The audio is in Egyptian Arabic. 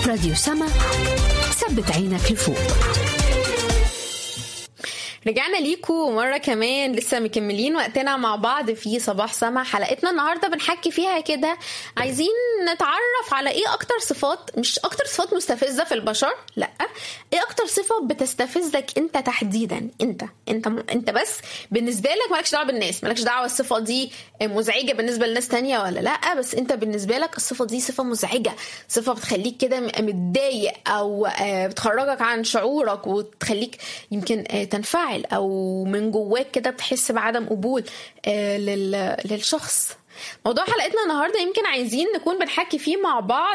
راديو سما ثبت عينك لفوق رجعنا ليكم مرة كمان لسه مكملين وقتنا مع بعض في صباح سما حلقتنا النهاردة بنحكي فيها كده عايزين نتعرف على ايه اكتر صفات مش اكتر صفات مستفزة في البشر لا ايه اكتر صفة بتستفزك انت تحديدا انت انت انت بس بالنسبة لك مالكش دعوة بالناس مالكش دعوة الصفة دي مزعجة بالنسبة لناس تانية ولا لا بس انت بالنسبة لك الصفة دي صفة مزعجة صفة بتخليك كده متضايق او بتخرجك عن شعورك وتخليك يمكن تنفعل او من جواك كده بتحس بعدم قبول للشخص موضوع حلقتنا النهارده يمكن عايزين نكون بنحكي فيه مع بعض